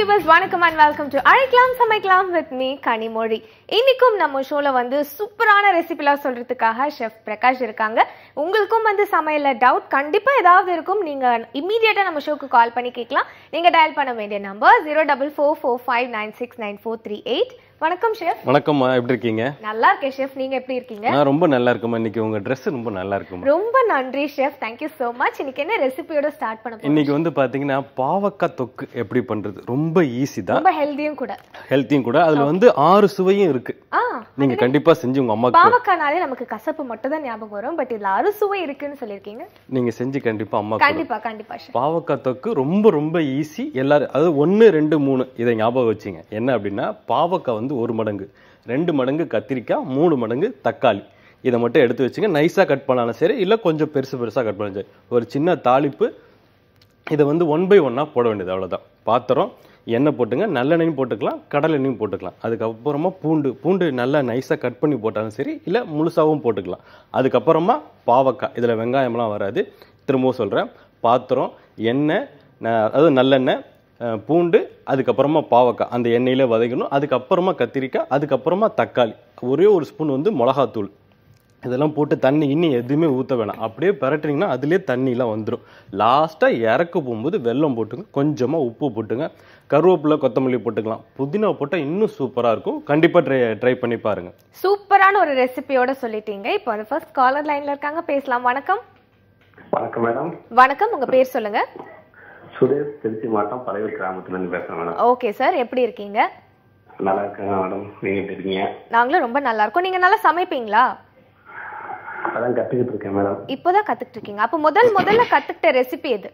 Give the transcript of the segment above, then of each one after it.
Viewers வணக்கம் and welcome to அழைக்கலாம் சமைக்கலாம் வித் மீ கனிமொழி இன்னைக்கும் நம்ம ஷோல வந்து சூப்பரான ரெசிபிலாம் சொல்றதுக்காக ஷெஃப் பிரகாஷ் இருக்காங்க உங்களுக்கும் வந்து சமையல்ல டவுட் கண்டிப்பா ஏதாவது இருக்கும் நீங்க இம்மீடியட்டா நம்ம ஷோக்கு கால் பண்ணி கேட்கலாம் நீங்க டயல் பண்ண வேண்டிய number zero double four four five nine six nine four three eight வணக்கம் ஷெஃப் வணக்கம்மா எப்படி இருக்கீங்க நல்லா இருக்கேன் ஷெஃப் நீங்க எப்படி இருக்கீங்க நான் ரொம்ப நல்லா இருக்குமா இன்னைக்கு உங்க Dress ரொம்ப நல்லா இருக்குமா ரொம்ப நன்றி ஷெஃப் தேங்க்யூ so மச் இன்னைக்கு என்ன ரெசிபியோட ஸ்டார்ட் பண்ண போறோம் இன்னைக்கு வந்து பாத்தீங்கன்னா பாவக்காய் தொக்கு எப்படி பண்றது ரொம்ப ஈஸி தான் ரொம்ப ஹெல்தியும் கூட ஹெல்த்தியும் கூட அதுல வந்து ஆறு சுவையும் இருக்கு ஆ நீங்க கண்டிப்பா செஞ்சு உங்க அம்மாக்கு பாவக்கானாலே நமக்கு கசப்பு மட்டும் தான் ஞாபகம் வரும் பட் இதுல அறுசுவை இருக்குன்னு சொல்லியிருக்கீங்க நீங்க செஞ்சு கண்டிப்பா அம்மாக்கு கண்டிப்பா கண்டிப்பா ஷெஃப் பாவக்காய் தொக்கு ரொம்ப ரொம்ப ஈஸி எல்லாரும் அது ஒன்று ரெண்டு மூணு இதை ஞாபகம் வச்சுங்க என்ன அப்படின்னா பாவக்காய் வந்து ஒரு மடங்கு ரெண்டு மடங்கு கத்திரிக்காய் மூணு மடங்கு தக்காளி இதை மட்டும் எடுத்து வச்சுங்க நைஸாக கட் பண்ணாலும் சரி இல்லை கொஞ்சம் பெருசு பெருசாக கட் பண்ணாலும் சரி ஒரு சின்ன தாளிப்பு இதை வந்து ஒன் பை ஒன்னாக போட வேண்டியது அவ்வளோதான் பாத்திரம் எண்ணெய் போட்டுங்க நல்லெண்ணெயும் போட்டுக்கலாம் கடலை எண்ணெயும் போட்டுக்கலாம் அதுக்கப்புறமா பூண்டு பூண்டு நல்லா நைஸாக கட் பண்ணி போட்டாலும் சரி இல்லை முழுசாகவும் போட்டுக்கலாம் அதுக்கப்புறமா பாவக்காய் இதில் வெங்காயம்லாம் வராது திரும்பவும் சொல்கிறேன் பாத்திரம் எண்ணெய் ந- அதாவது நல்லெண்ணெய் அஹ், பூண்டு அதுக்கப்புறமா பாவக்காய் அந்த எண்ணெயிலே வதக்கணும் அதுக்கப்புறமா கத்திரிக்காய் அதுக்கப்புறமா தக்காளி ஒரே ஒரு ஸ்பூன் வந்து மிளகாத்தூள் இதெல்லாம் போட்டு தண்ணி இன்னும் எதுவுமே ஊற்ற வேணாம் அப்படியே பரட்டுனீங்கன்னா அதுலேயே தண்ணிலாம் வந்துடும் லாஸ்ட்டாக இறக்க போகும்போது வெல்லம் போட்டுங்க கொஞ்சமாக உப்பு போட்டுங்க கருவேப்பிலை கொத்தமல்லி போட்டுக்கலாம் புதினா போட்டால் இன்னும் சூப்பராக இருக்கும் கண்டிப்பாக ட்ரை ட்ரை பண்ணி பாருங்கள் சூப்பரான ஒரு ரெசிபியோட சொல்லிட்டீங்க இப்போ வந்து ஃபர்ஸ்ட் காலர் லைன்ல இருக்காங்க பேசலாம் வணக்கம் வணக்கம் மேடம் வணக்கம் உங்க பேர் சொல்லுங்க சுரேஷ் திருச்சி மாவட்டம் பழையூர் கிராமத்துல இருந்து பேசுறேன் மேடம் ஓகே சார் எப்படி இருக்கீங்க நல்லா இருக்கேன் மேடம் நீங்க எப்படி இருக்கீங்க நாங்களும் ரொம்ப நல்லா இருக்கோம் நீங்க நல்லா சமைப்பீங்களா அதான் கத்துக்கிட்டு இருக்கேன் மேடம் இப்போதான் கத்துக்கிட்டு இருக்கீங்க அப்போ முதல் முதல்ல கத்துக்கிட்ட ரெசிபி எது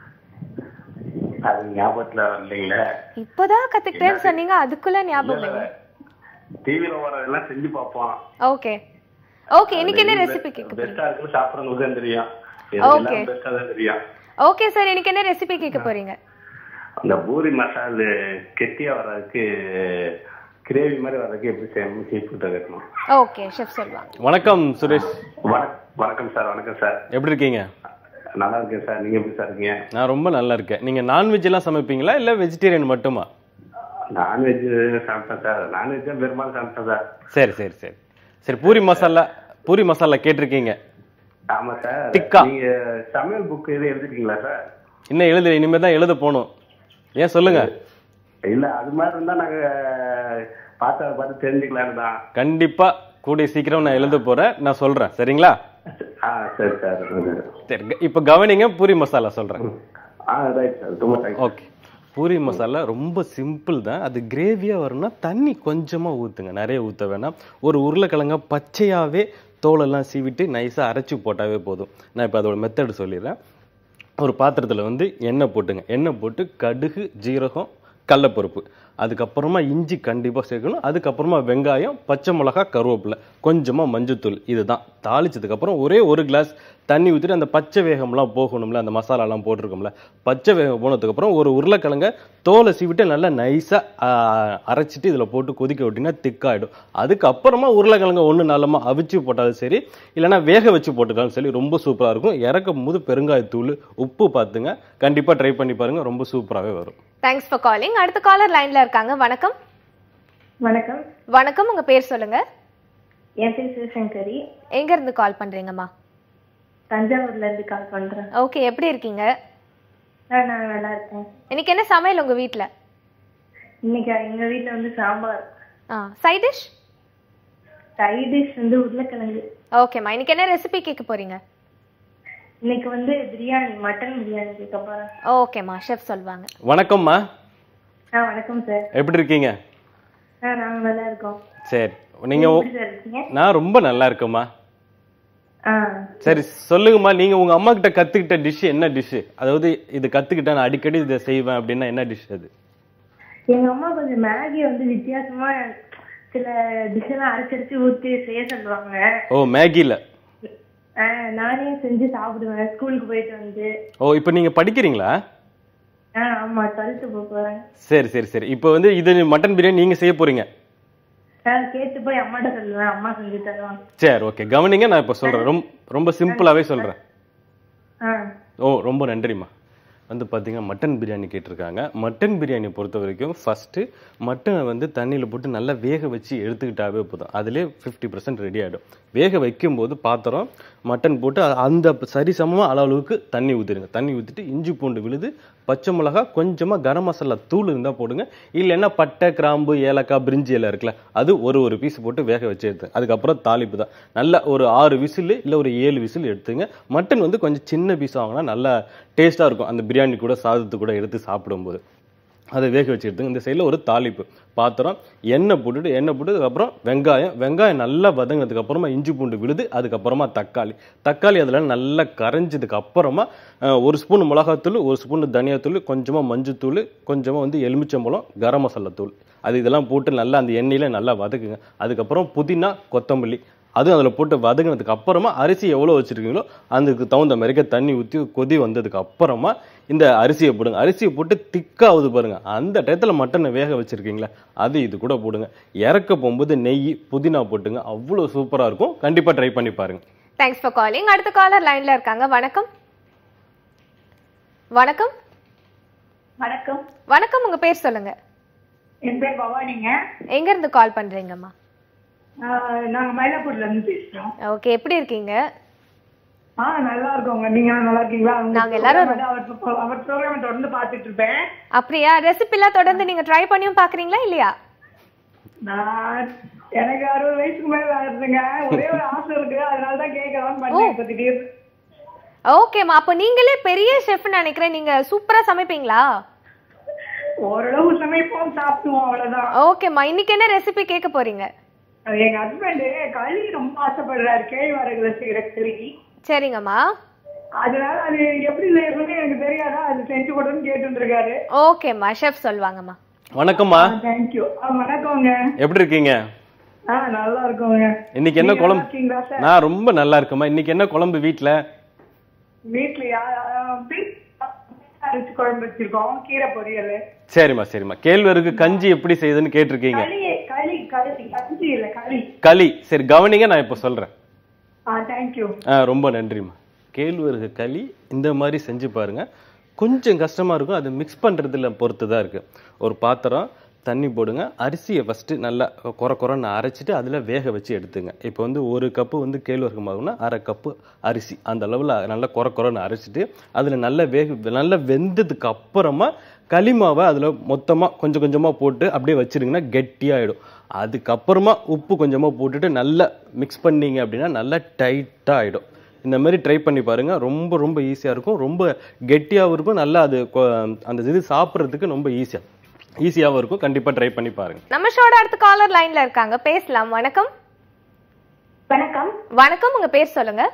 அது ஞாபகத்துல இல்லைங்களே இப்போதான் கத்துக்கிட்டேன்னு சொன்னீங்க அதுக்குள்ள ஞாபகம் இல்லை டிவில வரதெல்லாம் செஞ்சு பார்ப்போம் ஓகே ஓகே இன்னைக்கு என்ன ரெசிபி கேட்க பெஸ்டா இருக்குன்னு சாப்பிடறவங்களுக்கு தான் தெரியும் Okay. எல்லாம் பெஸ்டா தான் தெரியும் ஓகே சார் இன்னைக்கு என்ன ரெசிபி கேட்க போறீங்க அந்த பூரி மசால் கெட்டியா வர்றதுக்கு கிரேவி மாதிரி வர்றதுக்கு எப்படி செய்யணும் சீ ஃபுட்டை வைக்கணும் ஓகே ஷெஃப் சொல்லுவாங்க வணக்கம் சுரேஷ் வணக் வணக்கம் சார் வணக்கம் சார் எப்படி இருக்கீங்க நல்லா இருக்கேன் சார் நீங்க எப்படி சார் இருக்கீங்க நான் ரொம்ப நல்லா இருக்கேன் நீங்கள் நான்வெஜ் எல்லாம் சமைப்பீங்களா இல்லை வெஜிடேரியன் மட்டுமா நான்வெஜ் சாப்பிட்டேன் சார் நான்வெஜ் தான் பெரும்பாலும் சாப்பிட்டேன் சார் சரி சரி சரி சரி பூரி மசாலா பூரி மசாலா கேட்டிருக்கீங்க ஆமா சார் டிக்கா. நீங்க சமையல் புக் எதுவும் எழுதிருக்கீங்களா சார் இன்னும் எழுத இனிமேல் தான் எழுத போகணும் ஏன் சொல்லுங்க இல்ல அது மாதிரி இருந்தா நாங்க பார்த்து அதை பார்த்து தெரிஞ்சுக்கலான்னு தான் கண்டிப்பா கூடிய சீக்கிரம் நான் எழுத போறேன் நான் சொல்றேன் சரிங்களா ஆ சரி சார் சரி க- இப்ப கவனிங்க பூரி மசாலா சொல்றேன் ஆ ரைட் சார் ரொம்ப தேங்க்ஸ் ஓகே பூரி மசாலா ரொம்ப சிம்பிள் தான் அது கிரேவியா வரும்னா தண்ணி கொஞ்சமா ஊத்துங்க நிறைய ஊத்த வேணாம் ஒரு உருளைக்கிழங்க பச்சையாவே தோலெல்லாம் சீவிட்டு நைஸா அரைச்சு போட்டாவே போதும் நான் இப்போ அதோட மெத்தடு சொல்லிடுறேன் ஒரு பாத்திரத்தில் வந்து எண்ணெய் போட்டுங்க எண்ணெய் போட்டு கடுகு ஜீரகம் கடலப்பருப்பு அதுக்கப்புறமா இஞ்சி கண்டிப்பாக சேர்க்கணும் அதுக்கப்புறமா வெங்காயம் பச்சை மிளகா கருவேப்பிலை கொஞ்சமாக மஞ்சத்தூள் இதுதான் தாளிச்சதுக்கப்புறம் ஒரே ஒரு கிளாஸ் தண்ணி ஊற்றிட்டு அந்த பச்சை வேகம்லாம் போகணும்ல அந்த மசாலாலாம் போட்டிருக்கோம்ல பச்சை வேகம் போனதுக்கப்புறம் ஒரு உருளைக்கிழங்க தோலை சீவிட்டு நல்லா நைஸாக அரைச்சிட்டு இதில் போட்டு கொதிக்க விட்டிங்கன்னா திக்காயிடும் அதுக்கப்புறமா உருளைக்கிழங்க ஒன்று நல்லமா அவிச்சு போட்டாலும் சரி இல்லைன்னா வேக வச்சு போட்டுட்டாலும் சரி ரொம்ப சூப்பராக இருக்கும் இறக்கும் போது பெருங்காயத்தூள் உப்பு பார்த்துங்க கண்டிப்பாக ட்ரை பண்ணி பாருங்க ரொம்ப சூப்பராகவே வரும் தேங்க்ஸ் ஃபார் காலிங் அடுத்த காலர் லைன்ல இருக்காங்க வணக்கம் வணக்கம் வணக்கம் உங்க பேர் சொல்லுங்க என் பேர் சிவசங்கரி எங்க இருந்து கால் பண்றீங்கம்மா தஞ்சாவூர்ல இருந்து கால் பண்றேன் ஓகே எப்படி இருக்கீங்க ஆ, நான் நல்லா இருக்கேன் இன்னைக்கு என்ன சமையல் உங்க வீட்ல இன்னைக்கு எங்க வீட்ல வந்து சாம்பார் ஆ சைட் டிஷ் சைட் டிஷ் வந்து உருளைக்கிழங்கு ஓகேம்மா இன்னைக்கு என்ன ரெசிபி கேட்க போறீங்க இன்னைக்கு வந்து பிரியாணி மட்டன் பிரியாணி கேட்க போறேன் ஓகேம்மா ஷெஃப் சொல்லுவாங்க வணக்கம்மா ஆ வணக்கம் சார் எப்படி இருக்கீங்க ஆ நாங்க நல்லா இருக்கோம் சரி நீங்கள் எப்படி சார் இருக்கீங்க நான் ரொம்ப நல்லா இருக்கேம்மா ஆ சரி சொல்லுங்கம்மா நீங்கள் உங்கள் அம்மா கிட்ட கற்றுக்கிட்ட டிஷ் என்ன டிஷ்ஷு அதாவது இது கற்றுக்கிட்டேன் நான் அடிக்கடி இதை செய்வேன் அப்படின்னா என்ன டிஷ் அது எங்க அம்மா கொஞ்சம் மேகி வந்து வித்தியாசமா சில டிஷ் எல்லாம் அரைச்சரிச்சு ஊத்தி செய்ய சொல்லுவாங்க ஓ மேகியில் ஆ, நானே செஞ்சு சாப்பிடுவேன் ஸ்கூலுக்கு போயிட்டு வந்து ஓ இப்போ நீங்கள் படிக்கிறீங்களா ஆ ஆமா டுவெல்த்து போக போறேன் சரி சரி சரி இப்போ வந்து இது மட்டன் பிரியாணி நீங்கள் செய்ய போகிறீங்க நான் கேட்டு போய் அம்மாட்ட சொல்லுவேன் அம்மா செஞ்சு தருவாங்க சரி ஓகே கவனிங்க நான் இப்போ சொல்கிறேன் ரொம்ப ரொம்ப சிம்பிளாகவே சொல்கிறேன் ஆ ஓ ரொம்ப நன்றிம்மா வந்து பார்த்தீங்கன்னா மட்டன் பிரியாணி கேட்டிருக்காங்க மட்டன் பிரியாணி பொறுத்த வரைக்கும் ஃபஸ்ட்டு மட்டனை வந்து தண்ணியில் போட்டு நல்லா வேக வச்சு எடுத்துக்கிட்டாவே போதும் அதிலே ஃபிஃப்டி பர்சன்ட் ரெடி ஆகிடும் வேக வைக்கும்போது பாத்திரம் மட்டன் போட்டு அ- அந்த சரிசமமாக அளவுக்கு தண்ணி ஊற்றிடுங்க தண்ணி ஊற்றிட்டு இஞ்சி பூண்டு விழுது பச்சை மிளகா கொஞ்சமாக கரம் மசாலா தூள் இருந்தால் போடுங்க இல்லைன்னா பட்டை கிராம்பு ஏலக்காய் பிரிஞ்சி எல்லாம் இருக்குல்ல அது ஒரு ஒரு பீஸ் போட்டு வேக வச்சு எடுத்து அதுக்கப்புறம் தாளிப்பு தான் நல்லா ஒரு ஆறு விசில் இல்லை ஒரு ஏழு விசில் எடுத்துங்க மட்டன் வந்து கொஞ்சம் சின்ன பீஸ் வாங்கினா நல்லா டேஸ்ட்டாக இருக்கும் அந்த பிரியாணி கூட சாதத்து கூட எடுத்து சாப்பிடும்போது அதை வேக வச்சு எடுத்துங்க இந்த சைடில் ஒரு தாளிப்பு பாத்திரம் எண்ணெய் போட்டுட்டு எண்ணெய் போட்டு அதுக்கப்புறம் வெங்காயம் வெங்காயம் நல்லா வதங்கினதுக்கு அப்புறமா இஞ்சி பூண்டு விழுது அதுக்கப்புறமா தக்காளி தக்காளி அதில் நல்லா கரைஞ்சதுக்கு அப்புறமா அஹ், ஒரு ஸ்பூன் மிளகாத்தூள் ஒரு ஸ்பூன் தனியாத்தூள் கொஞ்சமாக மஞ்சத்தூள் கொஞ்சமாக வந்து எலுமிச்சம்பழம் கரம் மசாலா தூள் அது இதெல்லாம் போட்டு நல்லா அந்த எண்ணெயில் நல்லா வதக்குங்க அதுக்கப்புறம் புதினா கொத்தமல்லி அதுவும் அதில் போட்டு வதங்கினதுக்கு அப்புறமா அரிசி எவ்வளோ வச்சுருக்கீங்களோ அதுக்கு தகுந்த மாதிரிக்க தண்ணி ஊற்றி கொதி வந்ததுக்கு அப்புறமா இந்த அரிசியை போடுங்க அரிசியை போட்டு திக்காகுது பாருங்க அந்த டயத்தில் மட்டனை வேக வச்சுருக்கீங்களா அது இது கூட போடுங்க இறக்க போகும்போது நெய் புதினா போட்டுங்க அவ்வளோ சூப்பராக இருக்கும் கண்டிப்பாக ட்ரை பண்ணி பாருங்க தேங்க்ஸ் ஃபார் காலிங் அடுத்த காலர் லைன்ல இருக்காங்க வணக்கம் வணக்கம் வணக்கம் வணக்கம் உங்க பேர் சொல்லுங்க என் பேர் பவானிங்க எங்க இருந்து கால் பண்றீங்கம்மா ஆஹ் நாங்க மயிலாப்பூர்ல இருந்து பேசுறோம் ஓகே எப்படி இருக்கீங்க ஆ நல்லா இருக்கோங்க நீங்க நல்லா இருக்கீங்களா உங்க நாங்க எல்லாரும் program வந்து அவர் pro- அவர் ப்ரோக்ராம் தொடர்ந்து பாத்துட்டு இருப்பேன் அப்படியா ரெசிபிலாம் தொடர்ந்து நீங்க ட்ரை பண்ணியும் பாக்குறீங்களா இல்லையா நான் எனக்கு அறுபது வயசுக்கு மேல ஆகுதுங்க ஒரே ஒரு ஆசை இருக்கு அதனால தான் கேட்கலாம்னு பண்ணேன் இப்ப திடீர்னு ஓகேம்மா அப்போ நீங்களே பெரிய செஃப்னு நினைக்கிறேன் நீங்க சூப்பரா சமைப்பீங்களா ஓரளவு சமைப்போம் சாப்பிடுவோம் அவ்வளவுதான் ஓகேம்மா இன்னைக்கு என்ன ரெசிபி கேட்க போறீங்க அது எங்க ஹஸ்பண்ட் களி ரொம்ப ஆசைப்படுறாரு கேழ்வரகுல செய்யற களி சரிங்கம்மா அதனால அது எப்படி செய்யறதுன்னு எனக்கு தெரியாதா அது செஞ்சு கொடுன்னு கேட்டு இருக்காரு ஓகேம்மா ஷெஃப் சொல்லுவாங்கம்மா வணக்கம்மா தேங்க்யூ வணக்கங்க எப்படி இருக்கீங்க ஆ நல்லா இருக்கோங்க இன்னைக்கு என்ன நீங்க நல்லா குழம்பு இருக்கீங்களா சார் நான் ரொம்ப நல்லா இருக்கேம்மா இன்னைக்கு என்ன குழம்பு வீட்டில் வீட்லயா ஆ, பீ- அரிசி குழம்பு வச்சிருக்கோம் கீரை பொரியல் சரிம்மா சரிம்மா கேழ்வரகு கஞ்சி எப்படி செய்யுதுன்னு கேட்டிருக்கீங்க களி களி களி கஞ்சி இல்ல களி களி சரி கவனிங்க நான் இப்போ சொல்கிறேன் ஆ தேங்க்யூ ஆ ரொம்ப நன்றிம்மா கேழ்வரகு களி இந்த மாதிரி செஞ்சு பாருங்க கொஞ்சம் கஷ்டமா இருக்கும் அது மிக்ஸ் பண்றதுல பொறுத்து தான் இருக்கு ஒரு பாத்திரம் தண்ணி போடுங்க அரிசியை ஃபஸ்ட்டு நல்லா குறை குறைன்னு அரைச்சிட்டு அதில் வேக வச்சு எடுத்துங்க இப்போ வந்து ஒரு கப்பு வந்து கேழ்வரகு மாவுனா அரை கப்பு அரிசி அந்த அளவில் நல்லா குறை குறைன்னு அரைச்சிட்டு அதில் நல்லா வேக நல்லா வெந்ததுக்கு அப்புறமா களிமாவை அதில் மொத்தமாக கொஞ்சம் கொஞ்சமாக போட்டு அப்படியே வச்சிருங்கன்னா கெட்டியாயிடும் அதுக்கப்புறமா உப்பு கொஞ்சமாக போட்டுட்டு நல்லா மிக்ஸ் பண்ணீங்க அப்படின்னா நல்லா டைட்டாக ஆகிடும் இந்த மாதிரி ட்ரை பண்ணி பாருங்க ரொம்ப ரொம்ப ஈஸியாக இருக்கும் ரொம்ப கெட்டியாகவும் இருக்கும் நல்லா அது கொ- அந்த இது சாப்பிட்றதுக்கு ரொம்ப ஈஸியாக ஈஸியாகவும் இருக்கும் கண்டிப்பாக ட்ரை பண்ணி பாருங்க நம்ம ஷோட அடுத்த காலர் லைன்ல இருக்காங்க பேசலாம் வணக்கம் வணக்கம் வணக்கம் உங்க பேர் சொல்லுங்க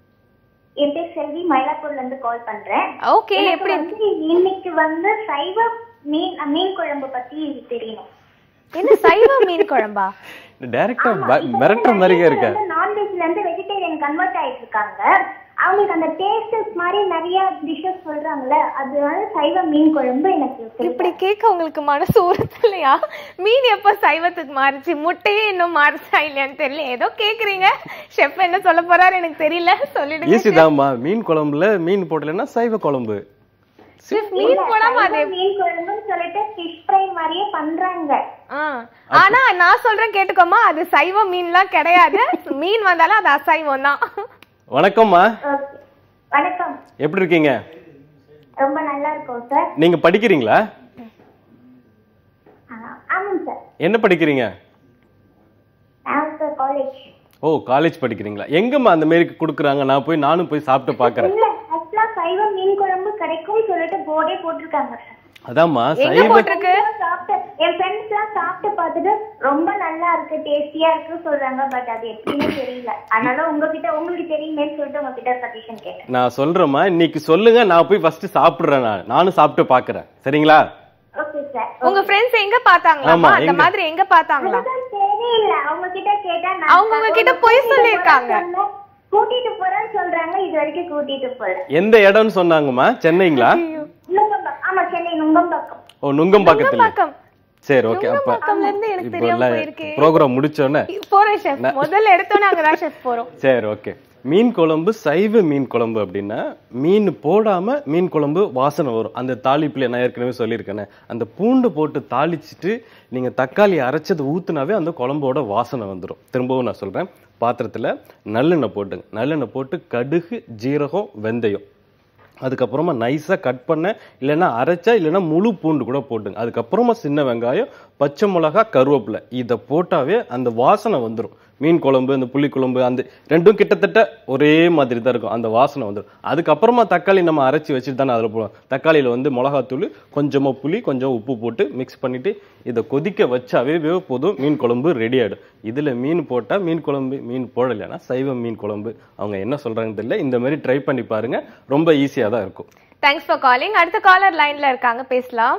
என் பேர் செல்வி மயிலாப்பூர்ல இருந்து கால் பண்றேன் ஓகே எனக்கு எப்படி வந்து இன்னைக்கு வந்து சைவ மீன் மீன் குழம்பு பத்தி தெரியணும் என்ன சைவ மீன் குழம்பா டைரக்டாக மிரட்டுற மாதிரியே இருக்க நான்வெஜ்ல இருந்து வெஜிடேரியன் கன்வெர்ட் ஆயிட்டு இருக்காங்க அவங்களுக்கு அந்த டேஸ்ட் மாதிரி நிறைய டிஷ்ஷஸ் சொல்றாங்கல்ல அது வந்து சைவ மீன் குழம்பு எனக்கு தெரியல. இப்படி கேட்க உங்களுக்கு மனசு உறுத்தலையா மீன் எப்ப சைவத்துக்கு மாறுச்சு முட்டையே இன்னும் மாறுச்சா இல்லையான்னு தெரியல ஏதோ கேக்குறீங்க ஷெஃப் என்ன சொல்ல போறாரு எனக்கு தெரியல சொல்லிடுங்க ஈஸி தான்மா மீன் குழம்புல மீன் போடலைன்னா சைவ குழம்பு Chef, மீன் போடாம அது சைவ மீன் குழம்புன்னு சொல்லிட்டு ஃபிஷ் ஃப்ரை மாதிரியே பண்றாங்க ஆ. ஆனா நான் சொல்றேன் கேட்டுக்கோமா அது சைவ மீன்லாம் கிடையாது மீன் வந்தாலும் அது அசைவம் தான் வணக்கம்மா Okay. வணக்கம் எப்படி இருக்கீங்க ரொம்ப நல்லா இருக்கோம் சார் நீங்க படிக்கிறீங்களா ஆமாம் சார் என்ன படிக்கிறீங்க நான் சார் காலேஜ் ஓ காலேஜ் படிக்கிறீங்களா எங்கம்மா அந்த மாரி கொடுக்குறாங்க நான் போய் நானும் போய் சாப்பிட்டு பார்க்கறேன் இல்ல ஆக்சுவலா சைவ மீன் குழம்பு கிடைக்கும்னு சொல்லிட்டு போர்டே போட்டிருக்காங்க சார் அதாம்மா எங்க சைவ போட்டிருக்கு சாப்பிட்டு என் ஃப்ரெண்ட்ஸ் எல்லாம் சாப்பிட்டு பார்த்துட்டு ரொம்ப நல்லா இருக்கு டேஸ்டியா இருக்கு சொல்றாங்க பட் அது எப்படின்னு தெரியல அதனால உங்ககிட்ட உங்களுக்கு தெரியுமேன்னு சொல்லிட்டு உங்ககிட்ட சஜஷன் கேட்டேன் நான் சொல்றேம்மா இன்னைக்கு சொல்லுங்க நான் போய் ஃபர்ஸ்ட் சாப்பிடுறேன் நான் நானும் சாப்பிட்டு பார்க்கறேன் சரிங்களா ஓகே சார் உங்க ஃப்ரெண்ட்ஸ் எங்க பாத்தாங்களாமா ஆமா, அந்த எங்க? மாதிரி எங்க பாத்தாங்களா தெரியல அவங்க கிட்ட கேட்டா நான் அவங்க உங்க கிட்ட பொய் கூட்டிட்டு சொல்லியிருக்காங்க. போறேன்னு சொன்னேன். கூட்டிட்டு போறேன்னு சொல்றாங்க இது வரைக்கும் கூட்டிட்டு போல எந்த இடம்னு சொன்னாங்கம்மா சென்னைங்களா நுங்கம்பாக்கம் ஆமா சென்னை நுங்கம்பாக்கம் ஓ நுங்கம்பாக்கத்துல பக்கம் சரி ஓகே அப்ப நுங்கம்பாக்கம்ல இருந்து எனக்கு இப்போ தெரியாம எல்லாம் போயிருக்கு ப்ரோக்ராம் முடிச்சோன்னே போறேன் ஷெஃப் முதல்ல எடுத்தோன்னே அங்கதான் ஷெஃப் போறோம் சரி ஓகே மீன் குழம்பு சைவ மீன் குழம்பு அப்படின்னா மீன் போடாம மீன் குழம்பு வாசனை வரும் அந்த தாளிப்புல நான் ஏற்கனவே சொல்லியிருக்கேனே அந்த பூண்டு போட்டு தாளிச்சிட்டு நீங்க தக்காளி அரைச்சது ஊத்துனாவே அந்த குழம்போட வாசனை வந்துடும் திரும்பவும் நான் சொல்றேன் பாத்திரத்துல நல்லெண்ணெய் போட்டுங்க நல்லெண்ணெய் போட்டு கடுகு ஜீரகம் வெந்தயம் அதுக்கப்புறமா நைஸாக கட் பண்ண இல்லைன்னா அரைச்சா இல்லைன்னா முழு பூண்டு கூட போட்டுங்க அதுக்கப்புறமா சின்ன வெங்காயம் பச்சை மிளகா கருவேப்பிலை இதை போட்டாவே அந்த வாசனை வந்துடும் மீன் குழம்பு அந்த புளி குழம்பு அந்த ரெண்டும் கிட்டத்தட்ட ஒரே மாதிரி தான் இருக்கும் அந்த வாசனை வந்துடும் அதுக்கப்புறமா தக்காளி நம்ம அரைச்சி வச்சுட்டு தானே அதில் போடுவோம் தக்காளியில் வந்து மிளகாத்தூள் கொஞ்சமாக புளி கொஞ்சம் உப்பு போட்டு மிக்ஸ் பண்ணிட்டு இதை கொதிக்க வச்சாவே வே போதும் மீன் குழம்பு ரெடி ஆகிடும் இதில் மீன் போட்டால் மீன் குழம்பு மீன் போடலைன்னா சைவ மீன் குழம்பு அவங்க என்ன சொல்கிறாங்கன்னு தெரியல இந்த மாதிரி ட்ரை பண்ணி பாருங்க ரொம்ப ஈஸியாக தான் இருக்கும் தேங்க்ஸ் ஃபார் காலிங் அடுத்த காலர் லைன்ல இருக்காங்க பேசலாம்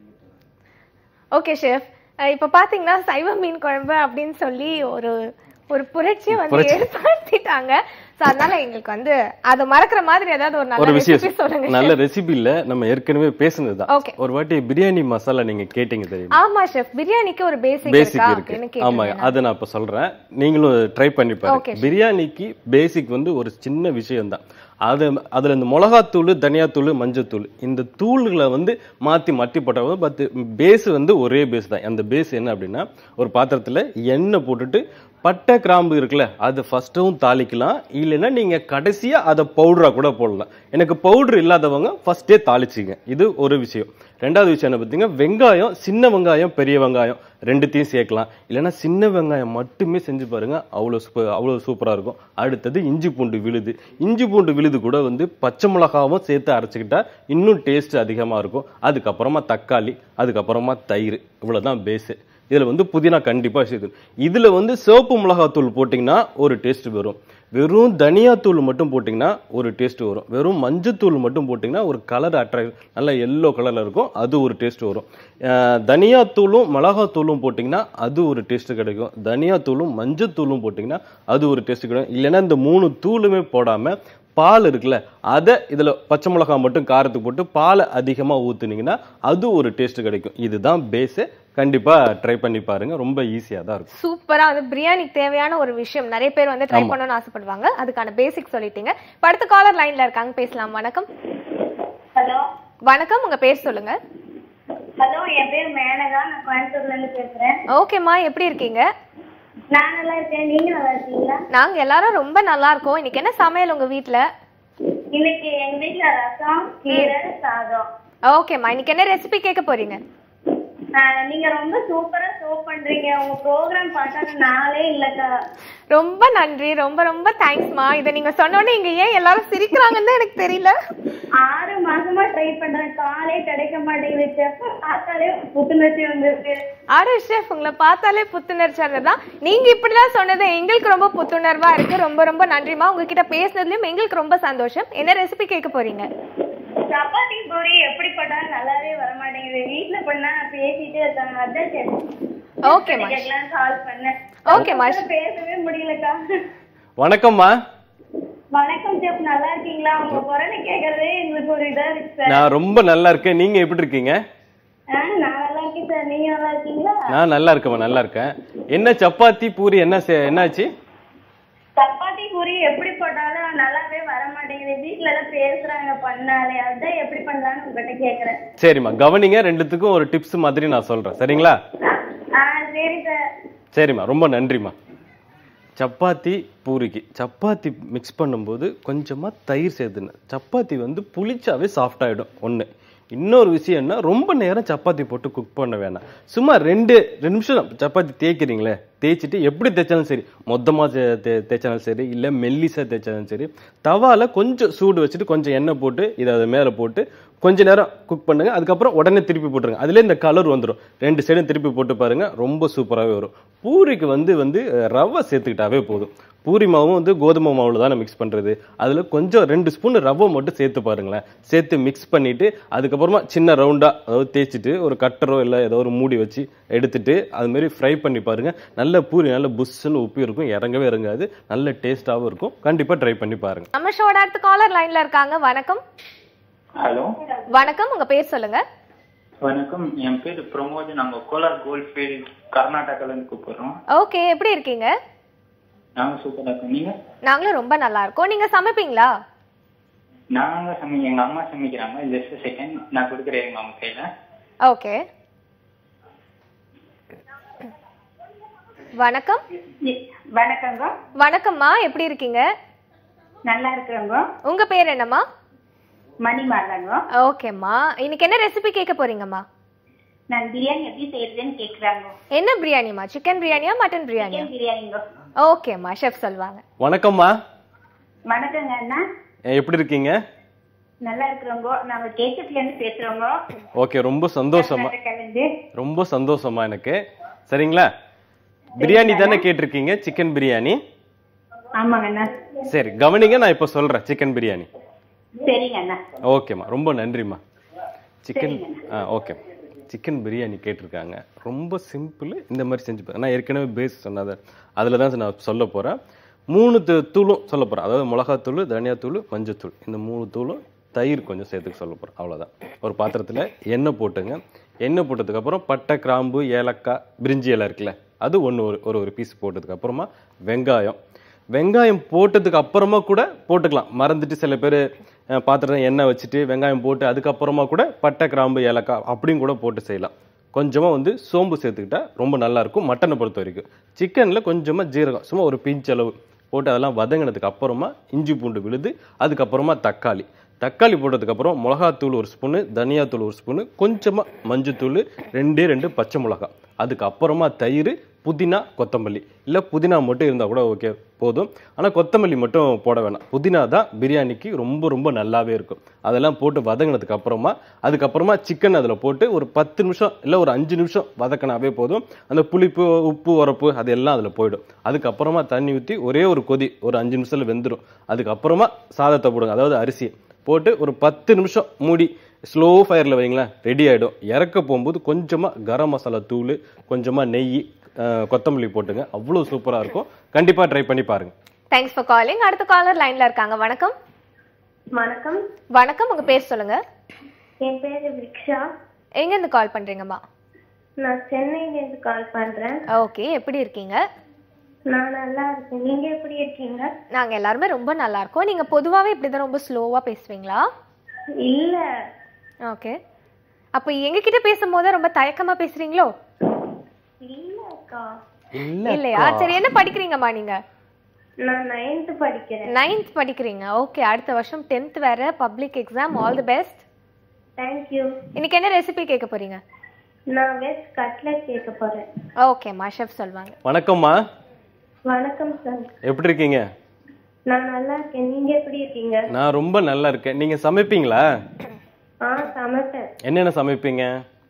ஓகே ஷெஃப் இப்போ பாத்தீங்கன்னா சைவ மீன் குழம்பு அப்படின்னு சொல்லி ஒரு ஒரு புரட்சியை வந்து புரட்சி. ஏற்படுத்திட்டாங்க சோ அதனால எங்களுக்கு வந்து அதை மறக்கிற மாதிரி ஏதாவது ஒரு ஒரு நல்ல விஷயம் ரெசிபி சொல்லுங்க நல்ல chef. ரெசிபி இல்ல நம்ம ஏற்கனவே பேசுனது தான் Okay. ஒரு வாட்டி பிரியாணி மசாலா நீங்க கேட்டீங்க தெரியுமா ஆமா ஷெஃப் பிரியாணிக்கு ஒரு பேசிக் பேசிக் இருக்கா இருக்கு அப்படின்னு ஆமா கேட்டேன் அதை நான் இப்ப சொல்றேன் நீங்களும் ட்ரை பண்ணி Okay, பாருங்க பிரியாணிக்கு பேசிக் வந்து ஒரு சின்ன விஷயம் தான் அது அதுல இந்த மிளகாத்தூள் தனியாத்தூள் மஞ்சத்தூள் இந்த தூள்களை வந்து மாத்தி மாத்தி போட்டால் பட் பேஸ் வந்து ஒரே பேஸ் தான் அந்த பேஸ் என்ன அப்படின்னா ஒரு பாத்திரத்துல எண்ணெய் போட்டுட்டு பட்டை கிராம்பு இருக்குல்ல அது ஃபர்ஸ்ட்டும் தாளிக்கலாம் இல்லைன்னா நீங்க கடைசியா அதை பவுடரா கூட போடலாம் எனக்கு பவுடர் இல்லாதவங்க ஃபர்ஸ்டே தாளிச்சிங்க இது ஒரு விஷயம் ரெண்டாவது விஷயம் என்ன பார்த்தீங்கன்னா வெங்காயம் சின்ன வெங்காயம் பெரிய வெங்காயம் ரெண்டுத்தையும் சேர்க்கலாம் இல்லைன்னா சின்ன வெங்காயம் மட்டுமே செஞ்சு பாருங்க அவ்வளோ சூப்பர் அவ்வளோ சூப்பராக இருக்கும் அடுத்தது இஞ்சி பூண்டு விழுது இஞ்சி பூண்டு விழுது கூட வந்து பச்சை மிளகாவும் சேர்த்து அரைச்சிக்கிட்டா இன்னும் டேஸ்ட் அதிகமாக இருக்கும் அதுக்கப்புறமா தக்காளி அதுக்கப்புறமா தயிர் இவ்வளோதான் பேஸு இதில் வந்து புதினா கண்டிப்பாக சேர்த்து இதில் வந்து சிவப்பு மிளகாத்தூள் போட்டிங்கன்னா ஒரு டேஸ்ட் வரும் வெறும் தனியாத்தூள் மட்டும் போட்டிங்கன்னா ஒரு டேஸ்ட் வரும் வெறும் மஞ்சத்தூள் மட்டும் போட்டிங்கன்னா ஒரு கலர் அட்ராக்ட் நல்ல எல்லோ கலரில் இருக்கும் அது ஒரு டேஸ்ட் வரும் அஹ் தனியாத்தூளும் மிளகாத்தூளும் போட்டிங்கன்னா அது ஒரு டேஸ்ட் கிடைக்கும் தனியாத்தூளும் மஞ்சத்தூளும் போட்டிங்கன்னா அது ஒரு டேஸ்ட் கிடைக்கும் இல்லைன்னா இந்த மூணு தூளுமே போடாமல் பால் இருக்குல்ல அதை இதில் பச்சை மிளகாய் மட்டும் காரத்துக்கு போட்டு பாலை அதிகமாக ஊற்றுனீங்கன்னா அது ஒரு டேஸ்ட் கிடைக்கும் இதுதான் பேஸு கண்டிப்பாக ட்ரை பண்ணி பாருங்க ரொம்ப ஈஸியாக தான் இருக்கும் சூப்பரா வந்து பிரியாணிக்கு தேவையான ஒரு விஷயம் நிறைய பேர் வந்து ட்ரை ஆமா. பண்ணணும்னு ஆசைப்படுவாங்க அதுக்கான பேசிக் சொல்லிட்டீங்க இப்ப அடுத்த காலர் லைன்ல இருக்காங்க பேசலாம் வணக்கம் ஹலோ வணக்கம் உங்க பேர் சொல்லுங்க ஹலோ என் பேர் மேனகா நான் கோயம்புத்தூர்ல இருந்து பேசுறேன் ஓகேம்மா எப்படி இருக்கீங்க நான் நல்லா இருக்கேன் நீங்க நல்லா இருக்கீங்களா நாங்க எல்லாரும் ரொம்ப நல்லா இருக்கோம் இன்னைக்கு என்ன சமையல் உங்க வீட்ல இன்னைக்கு எங்க வீட்ல ரசம் கீரை சாதம் ஓகேம்மா இன்னைக்கு என்ன ரெசிபி கேட்க போறீங்க ஆஹ் நீங்க ரொம்ப சூப்பரா ஷோ பண்றீங்க உங்க ப்ரோக்ராம் பார்க்காத நாளே இல்லக்கா ரொம்ப நன்றி ரொம்ப ரொம்ப தேங்க்ஸ்மா இதை நீங்க சொன்னோன்னே இங்க ஏன் எல்லாரும் சிரிக்கிறாங்கன்னு தான் எனக்கு தெரியல ஆறு மாசமா ட்ரை பண்றேன் காலே கிடைக்க மாட்டேங்குது செஃப் பார்த்தாலே புத்துணர்ச்சி வந்திருக்கு ஆறு ஷெஃப் உங்களை பார்த்தாலே புத்துணர்ச்சியாக தான் நீங்க இப்படிலாம் சொன்னது எங்களுக்கு ரொம்ப புத்துணர்வா இருக்கு ரொம்ப ரொம்ப நன்றிமா உங்ககிட்ட பேசுனதுலயும் எங்களுக்கு ரொம்ப சந்தோஷம் என்ன ரெசிபி கேட்க போறீங்க சப்பாத்தி பூரி எப்படி பண்ணாலும் நல்லாவே வர மாட்டேங்குது வீட்ல பண்ணா பேசிட்டே இருக்காங்க அதான் சரி ஓகேம்மா கேட்கலாம் கால் பண்ணேன் ஓகேம்மா. உங்ககிட்ட பேசவே முடியலக்கா வணக்கம்மா வணக்கம் செஃப் நல்லா இருக்கீங்களா உங்க குரலை கேட்கறதே எங்களுக்கு ஒரு இதா இருக்கு சார் நான் ரொம்ப நல்லா இருக்கேன் நீங்க எப்படி இருக்கீங்க ஆ, நான் நல்லா இருக்கேன் சார் நீங்க நல்லா இருக்கீங்களா நான் நல்லா இருக்கேம்மா நல்லா இருக்கேன் என்ன சப்பாத்தி பூரி என்ன சே- என்னாச்சு சப்பாத்தி பூரி எப்படி போட்டாலும் நல்லாவே வர மாட்டேங்குது வீட்ல எல்லாம் பேசுறாங்க பண்ணாலே அதான் எப்படி பண்ணலாம்னு உங்ககிட்ட கேக்குறேன் சரிம்மா கவனிங்க ரெண்டுத்துக்கும் ஒரு டிப்ஸ் மாதிரி நான் சொல்றேன் சரிங்களா ஆ சரி சார் சரிம்மா ரொம்ப நன்றிம்மா சப்பாத்தி பூரிக்கு சப்பாத்தி மிக்ஸ் பண்ணும்போது கொஞ்சமாக தயிர் சேர்த்துன சப்பாத்தி வந்து புளிச்சாவே சாஃப்ட் ஆகிடும் ஒன்று இன்னொரு விஷயம் என்ன ரொம்ப நேரம் சப்பாத்தி போட்டு குக் பண்ண வேணாம் சும்மா ரெண்டு ரெண்டு நிமிஷம் சப்பாத்தி தேய்க்கிறீங்களே தேய்ச்சிட்டு எப்படி தேய்ச்சாலும் சரி மொத்தமாக தேய்ச்சாலும் சரி இல்லை மெல்லிசாக தேய்ச்சாலும் சரி தவால கொஞ்சம் சூடு வச்சுட்டு கொஞ்சம் எண்ணெய் போட்டு இதை அது மேலே போட்டு கொஞ்ச நேரம் குக் பண்ணுங்க அதுக்கப்புறம் உடனே திருப்பி போட்டுருங்க அதுல இந்த கலர் வந்துடும் ரெண்டு சைடும் திருப்பி போட்டு பாருங்க ரொம்ப சூப்பராகவே வரும் பூரிக்கு வந்து வந்து அஹ், ரவை சேர்த்துக்கிட்டாவே போதும் பூரி மாவும் வந்து கோதுமை மாவுல தானே மிக்ஸ் பண்றது அதுல கொஞ்சம் ரெண்டு ஸ்பூன் ரவை மட்டும் சேர்த்து பாருங்களேன் சேர்த்து மிக்ஸ் பண்ணிட்டு அதுக்கப்புறமா சின்ன ரவுண்டா அதாவது தேய்ச்சிட்டு ஒரு கட்டரோ இல்லை ஏதோ ஒரு மூடி வச்சு எடுத்துட்டு அது மாதிரி ஃப்ரை பண்ணி பாருங்க நல்ல பூரி நல்ல புஷ்ஷுன்னு உப்பி இருக்கும் இறங்கவே இறங்காது நல்ல டேஸ்டாகவும் இருக்கும் கண்டிப்பா ட்ரை பண்ணி பாருங்க நம்ம ஷோட அடுத்த காலர் லைன்ல இருக்காங்க வணக்கம் ஹலோ வணக்கம் உங்க பேர் சொல்லுங்க வணக்கம் என் பேர் பிரமோத் நாங்க கோலார் கோல்ட்ஃபீல்ட் கர்நாடகால இருந்து கூப்பிடுறோம் ஓகே எப்படி இருக்கீங்க நாங்க சூப்பரா இருக்கோம் நீங்க நாங்களும் ரொம்ப நல்லா இருக்கோம் நீங்க சமைப்பீங்களா நாங்க சமை எங்க அம்மா சமைக்கிறாங்க ஜஸ்ட் செகண்ட் நான் கொடுக்குறேன் எங்க அம்மா கையில ஓகே வணக்கம் வணக்கங்க வணக்கம்மா எப்படி இருக்கீங்க நல்லா இருக்கிறோங்க உங்க பேர் என்னம்மா மணிமாலாங்க ஓகேம்மா இன்னைக்கு என்ன ரெசிபி கேட்க போறீங்கம்மா நான் பிரியாணி எப்படி செய்யறதுன்னு கேக்குறாங்க என்ன பிரியாணிமா சிக்கன் பிரியாணியா மட்டன் பிரியாணியா சிக்கன் பிரியாணிங்க ஓகேம்மா ஷெஃப் சொல்லுவாங்க வணக்கம்மா வணக்கங்க அண்ணா அஹ் எப்படி இருக்கீங்க நல்லா இருக்கிறோங்க நாங்க கேக்கத்துல இருந்து பேசுறோங்க ஓகே ரொம்ப சந்தோஷமா கலந்து ரொம்ப சந்தோஷமா எனக்கு சரிங்களா பிரியாணி தானே கேட்டிருக்கீங்க சிக்கன் பிரியாணி ஆமாங்க அண்ணா சரி கவனிங்க நான் இப்போ சொல்றேன் சிக்கன் பிரியாணி சரிங்க அண்ணா ஓகேம்மா ரொம்ப நன்றிம்மா சிக்கன் ஆ ஓகே சிக்கன் பிரியாணி கேட்டிருக்காங்க ரொம்ப சிம்பிள் இந்த மாதிரி செஞ்சு பாருங்க. நான் ஏற்கனவே பேஸ் சொன்னது அதில் தான் நான் சொல்ல போகிறேன் மூணு தூ- தூளும் சொல்ல போகிறேன் அதாவது மிளகாத்தூள் தனியாத்தூள் மஞ்சத்தூள் இந்த மூணு தூளும் தயிர் கொஞ்சம் சேர்த்துக்க சொல்ல போகிறேன் அவ்வளோதான் ஒரு பாத்திரத்தில் எண்ணெய் போட்டுங்க எண்ணெய் போட்டதுக்கப்புறம் பட்டை கிராம்பு ஏலக்காய் பிரிஞ்சி இலை இருக்குல்ல அது ஒன்று ஒரு ஒரு ஒரு பீஸ் போட்டதுக்கு அப்புறமா வெங்காயம் வெங்காயம் போட்டதுக்கு அப்புறமா கூட போட்டுக்கலாம் மறந்துட்டு சில பேர் பாத்திரம் எண்ணெய் வச்சுட்டு வெங்காயம் போட்டு அதுக்கப்புறமா கூட பட்டை கிராம்பு ஏலக்காய் அப்படியும் கூட போட்டு செய்யலாம் கொஞ்சமாக வந்து சோம்பு சேர்த்துக்கிட்டா ரொம்ப நல்லா இருக்கும் மட்டனை பொறுத்த வரைக்கும் சிக்கனில் கொஞ்சமாக ஜீரகம் சும்மா ஒரு பிஞ்ச் அளவு போட்டு அதெல்லாம் வதங்கினதுக்கு அப்புறமா இஞ்சி பூண்டு விழுது அதுக்கப்புறமா தக்காளி தக்காளி போட்டதுக்கப்புறம் மிளகாத்தூள் ஒரு ஸ்பூனு தனியாத்தூள் ஒரு ஸ்பூனு கொஞ்சமாக மஞ்சத்தூள் ரெண்டே ரெண்டு பச்சை மிளகா அதுக்கு அப்புறமா தயிர் புதினா கொத்தமல்லி இல்லை புதினா மட்டும் இருந்தால் கூட ஓகே போதும் ஆனால் கொத்தமல்லி மட்டும் போட வேணாம் புதினா தான் பிரியாணிக்கு ரொம்ப ரொம்ப நல்லாவே இருக்கும் அதெல்லாம் போட்டு வதங்கினதுக்கு அப்புறமா அதுக்கப்புறமா சிக்கன் அதில் போட்டு ஒரு பத்து நிமிஷம் இல்லை ஒரு அஞ்சு நிமிஷம் வதக்கினாவே போதும் அந்த புளிப்பு உப்பு உரப்பு அது எல்லாம் அதில் போயிடும் அதுக்கப்புறமா தண்ணி ஊற்றி ஒரே ஒரு கொதி ஒரு அஞ்சு நிமிஷத்தில் வெந்துடும் அதுக்கப்புறமா சாதத்தை போடுங்க அதாவது அரிசி போட்டு ஒரு பத்து நிமிஷம் மூடி ஸ்லோ ஃபயரில் வைங்களேன் ரெடி ஆகிடும் இறக்க போகும்போது கொஞ்சமாக கரம் மசாலா தூள் கொஞ்சமாக நெய் அஹ், கொத்தமல்லி போட்டுங்க அவ்வளோ சூப்பராக இருக்கும் கண்டிப்பாக ட்ரை பண்ணி பாருங்க தேங்க்ஸ் ஃபார் காலிங் அடுத்த காலர் லைன்ல இருக்காங்க வணக்கம் வணக்கம் வணக்கம் உங்க பேர் சொல்லுங்க என் பேரு விக்ஷா எங்க இருந்து கால் பண்றீங்கம்மா நான் சென்னையில இருந்து கால் பண்றேன் ஓகே எப்படி இருக்கீங்க நான் நல்லா இருக்கேன் நீங்க எப்படி இருக்கீங்க நாங்க எல்லாருமே ரொம்ப நல்லா இருக்கோம் நீங்க பொதுவாவே இப்படிதான் ரொம்ப ஸ்லோவா பேசுவீங்களா இல்ல ஓகே அப்ப எங்க கிட்ட பேசும்போது ரொம்ப தயக்கமா பேசுறீங்களோ இல்ல அக்கா இல்லையா சரி என்ன படிக்கிறீங்கம்மா நீங்க நான் நைன்த் படிக்கிறேன் நைன்த் படிக்கிறீங்க ஓகே அடுத்த வருஷம் டென்த் வேற public exam all the best thank you இன்னைக்கு என்ன ரெசிபி கேட்க போறீங்க நான் வெஜ் கட்லட் கேட்க போறேன் ஓகேம்மா ஷெஃப் சொல்லுவாங்க வணக்கம்மா வணக்கம் சார் எப்படி இருக்கீங்க நான் நல்லா இருக்கேன் நீங்க எப்படி இருக்கீங்க நான் ரொம்ப நல்லா இருக்கேன் நீங்கள் சமைப்பீங்களா ஆ சமைப்பேன் என்னென்ன சமைப்பீங்க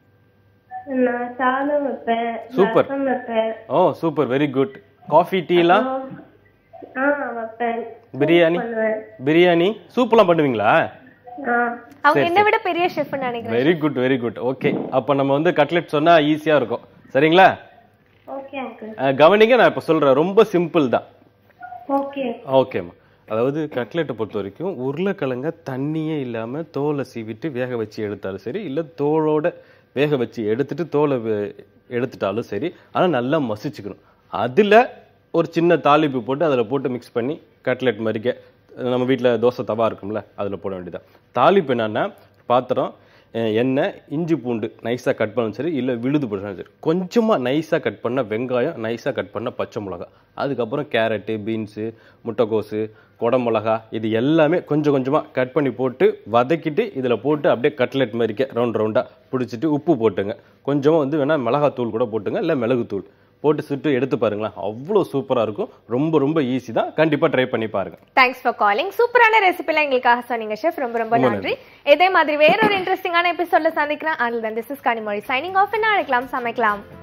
நான் சாதம் வைப்பேன் Super. ரசம் வைப்பேன் ஓ சூப்பர் வெரி குட் காஃபி டீலாம் ஆ வைப்பேன் பிரியாணி பண்ணுவேன் பிரியாணி சூப்பெல்லாம் பண்ணுவீங்களா ஆ அவங்க என்ன விட பெரிய ஷெஃப்னு நினைக்கிறேன் very good very good okay அப்போ நம்ம வந்து கட்லெட் சொன்னா ஈஸியாக இருக்கும் சரிங்களா ஓகே அங்கிள் அஹ், கவனிங்க நான் இப்போ சொல்கிறேன் ரொம்ப சிம்பிள் தான் ஓகே ஓகேம்மா அதாவது கட்லெட்டை பொறுத்த வரைக்கும் உருளைக்கிழங்க தண்ணியே இல்லாமல் தோலை சீவிட்டு வேக வச்சு எடுத்தாலும் சரி இல்லை தோலோட வேக வச்சு எடுத்துட்டு தோலை வே- எடுத்துட்டாலும் சரி ஆனால் நல்லா மசிச்சுக்கணும் அதில் ஒரு சின்ன தாளிப்பு போட்டு அதில் போட்டு மிக்ஸ் பண்ணி கட்லெட் மாதிரிக்க நம்ம வீட்டில் தோசை தவா இருக்கும்ல அதில் போட வேண்டியதான் தாளிப்பு என்னன்னா பாத்திரம் அஹ் எண்ணெய் இஞ்சி பூண்டு நைஸாக கட் பண்ணாலும் சரி இல்லை விழுது போட்டாலும் சரி கொஞ்சமாக நைஸாக கட் பண்ண வெங்காயம் நைஸாக கட் பண்ண பச்சை மிளகா அதுக்கப்புறம் கேரட்டு பீன்ஸு முட்டைக்கோசு குடமிளகா இது எல்லாமே கொஞ்சம் கொஞ்சமாக கட் பண்ணி போட்டு வதக்கிட்டு இதில் போட்டு அப்படியே கட்லெட் மாதிரிக்க ரவுண்ட் ரவுண்டாக பிடிச்சிட்டு உப்பு போட்டுங்க கொஞ்சமாக வந்து வேணால் மிளகாத்தூள் கூட போட்டுங்க இல்லை மிளகுத்தூள் போட்டு சுட்டு எடுத்து பாருங்களேன் அவ்வளோ சூப்பராக இருக்கும் ரொம்ப ரொம்ப ஈஸி தான் கண்டிப்பாக ட்ரை பண்ணி பாருங்க தேங்க்ஸ் ஃபார் காலிங் சூப்பரான ரெசிபிலாம் எங்களுக்காக சொன்னீங்க ஷெஃப் ரொம்ப ரொம்ப நன்றி இதே மாதிரி வேற ஒரு இன்ட்ரெஸ்டிங்கான எபிசோட்ல சந்திக்கிறேன் and this is Kanimozhi signing off என்ன அழைக்கலாம் சமைக்கலாம்